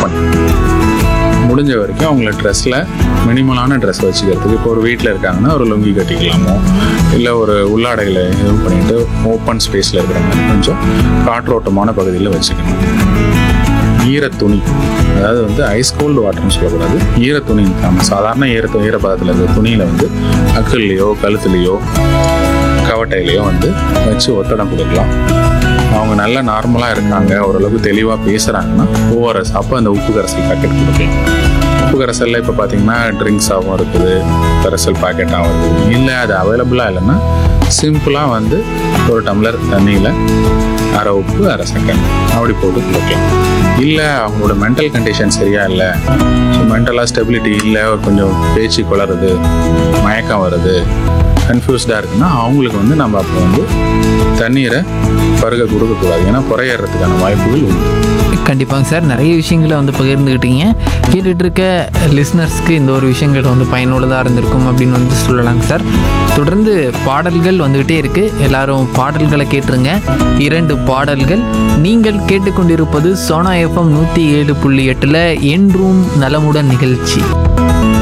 open முடிஞ்ச வரைக்கும் அவங்கள ட்ரெஸ்ஸில் மினிமலான ட்ரெஸ் வச்சுக்கிறதுக்கு இப்போ ஒரு வீட்டில் இருக்காங்கன்னா ஒரு லுங்கி கட்டிக்கலாமோ இல்லை ஒரு உள்ளாடைகளை இது பண்ணிட்டு ஓப்பன் ஸ்பேஸில் இருக்கிற மாதிரி கொஞ்சம் காற்றோட்டமான பகுதியில் வச்சுக்கணும் ஈர துணி அதாவது வந்து ஐஸ் கோல்டு வாட்டர்னு சொல்லக்கூடாது ஈர துணி நம்ம சாதாரண ஈர ஈரப்பதத்தில் இருக்கிற துணியில் வந்து அக்கல்லையோ கழுத்துலையோ கவட்டையிலையோ வந்து வச்சு ஒத்தடம் கொடுக்கலாம் அவங்க நல்லா நார்மலாக இருக்காங்க ஓரளவுக்கு தெளிவாக பேசுகிறாங்கன்னா ஓஆர்எஸ் அப்போ அந்த உப்பு கரைசல் பாக்கெட் கொடுக்கலாம் உப்பு கரைசலில் இப்போ பார்த்தீங்கன்னா ட்ரிங்க்ஸாகவும் இருக்குது கரைசல் பாக்கெட்டாகவும் இருக்குது இல்லை அது அவைலபிளாக இல்லைன்னா சிம்பிளாக வந்து ஒரு டம்ளர் தண்ணியில் அரை உப்பு அரை சக்கரை அப்படி போட்டு கொடுக்கலாம் இல்லை அவங்களோட மென்டல் கண்டிஷன் சரியா இல்லை ஸோ மென்டலாக ஸ்டெபிலிட்டி இல்லை ஒரு கொஞ்சம் பேச்சு குளறுது மயக்கம் வருது கன்ஃபியூஸ்டாக இருக்குன்னா அவங்களுக்கு வந்து நம்ம அப்போ வந்து தண்ணீரை பருக கொடுக்கக்கூடாது ஏன்னா புறையேறதுக்கான வாய்ப்புகள் உண்டு கண்டிப்பாங்க சார் நிறைய விஷயங்களை வந்து பகிர்ந்துக்கிட்டீங்க கேட்டுட்டு இருக்க லிஸ்னர்ஸ்க்கு இந்த ஒரு விஷயங்கள் வந்து பயனுள்ளதாக இருந்திருக்கும் அப்படின்னு வந்து சொல்லலாங்க சார் தொடர்ந்து பாடல்கள் வந்துக்கிட்டே இருக்கு எல்லாரும் பாடல்களை கேட்டுருங்க இரண்டு பாடல்கள் நீங்கள் கேட்டுக்கொண்டிருப்பது சோனா எஃப்எம் நூற்றி ஏழு புள்ளி எட்டில் என்றும் நலமுடன் நிகழ்ச்சி